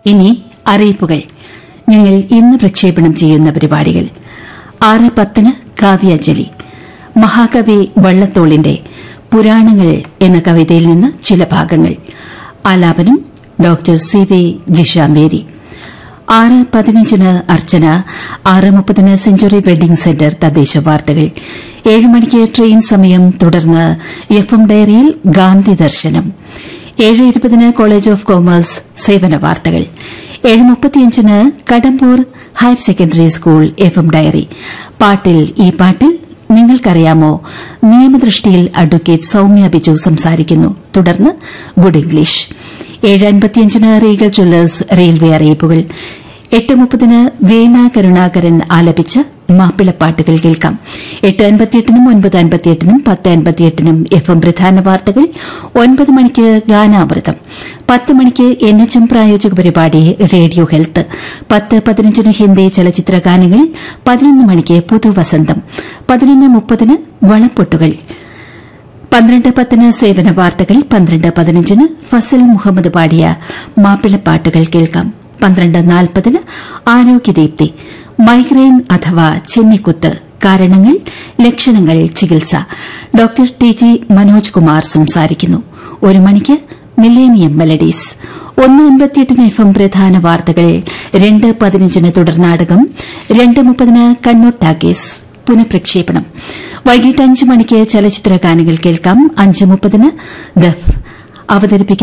ഇനി അറിയിപ്പുകൾ ഞങ്ങൾ ഇന്ന് പ്രക്ഷേപണം ചെയ്യുന്ന പരിപാടികൾ ആറ് പത്തിന് കാവ്യാഞ്ജലി മഹാകവി വള്ളത്തോളിന്റെ പുരാണങ്ങൾ എന്ന കവിതയിൽ നിന്ന് ചില ഭാഗങ്ങൾ ആലാപനം ഡോക്ടർ സി വി ജിഷാമേരി ആറ് പതിനഞ്ചിന് അർച്ചന ആറ് മുപ്പതിന് സെഞ്ചുറി വെഡിംഗ് സെന്റർ തദ്ദേശ വാർത്തകൾ ഏഴ് മണിക്ക് ട്രെയിൻ സമയം തുടർന്ന് എഫ് എം ഡയറിയിൽ ഗാന്ധി ദർശനം ഏഴ് ഇരുപതിന് കോളേജ് ഓഫ് കോമേഴ്സ് സേവന വാർത്തകൾ ഏഴ് മുപ്പത്തിയഞ്ചിന് Kadambur higher secondary school F M diary പാട്ടിൽ ഈ പാട്ടിൽ നിങ്ങൾക്കറിയാമോ നിയമദൃഷ്ടിയിൽ അഡ്വക്കേറ്റ് സൌമ്യ ബിജു സംസാരിക്കുന്നു തുടർന്ന് ഗുഡ് ഇംഗ്ലീഷ് ഏഴ് അൻപത്തിയഞ്ചിന് റീഗൽ ജ്വല്ലേഴ്സ് റെയിൽവേ അറിയിപ്പുകൾ എട്ട് മുപ്പതിന് വീണ കരുണാകരൻ ആലപിച്ച മാപ്പിളപ്പാട്ടുകൾ കേൾക്കാം എട്ട് അൻപത്തിയെട്ടിനും ഒൻപത് അൻപത്തിയെട്ടിനും പത്ത് അൻപത്തിയെട്ടിനും എഫ് എം പ്രധാന വാർത്തകൾ ഒൻപത് മണിക്ക് ഗാനാമൃതം പത്ത് മണിക്ക് എൻ എച്ച് എം പ്രായോജക പരിപാടി റേഡിയോ ഹെൽത്ത് പത്ത് പതിനഞ്ചിന് ഹിന്ദി ചലച്ചിത്ര ഗാനങ്ങൾ പതിനൊന്ന് മണിക്ക് പുതുവസന്തം പതിനൊന്ന് മുപ്പതിന് വളപ്പൊട്ടുകൾ പന്ത്രണ്ട് പത്തിന് സേവന വാർത്തകൾ പന്ത്രണ്ട് പതിനഞ്ചിന് ഫസൽ മുഹമ്മദ് പാടിയ മാപ്പിളപ്പാട്ടുകൾ കേൾക്കാം പന്ത്രണ്ട് നാൽപ്പതിന് ആരോഗ്യദീപ്തി മൈഗ്രെയിൻ അഥവാ ചെന്നിക്കുത്ത് കാരണങ്ങൾ ലക്ഷണങ്ങൾ ചികിത്സ doctor T G Manoj Kumar സംസാരിക്കുന്നു ഒരു മണിക്ക് മില്ലേനിയം മെലഡീസ് ഒന്ന് അൻപത്തിയെട്ടിന് എഫ് എം പ്രധാന വാർത്തകൾ രണ്ട് പതിനഞ്ചിന് തുടർനാടകം രണ്ട് മുപ്പതിന് കണ്ണൂർ ടാക്കീസ് പുനഃപ്രക്ഷേപണം വൈകിട്ട് അഞ്ച് മണിക്ക് ചലച്ചിത്ര ഗാനങ്ങൾ കേൾക്കാം അഞ്ച് മുപ്പതിന് ദഫ് അവതരിപ്പിക്കുന്ന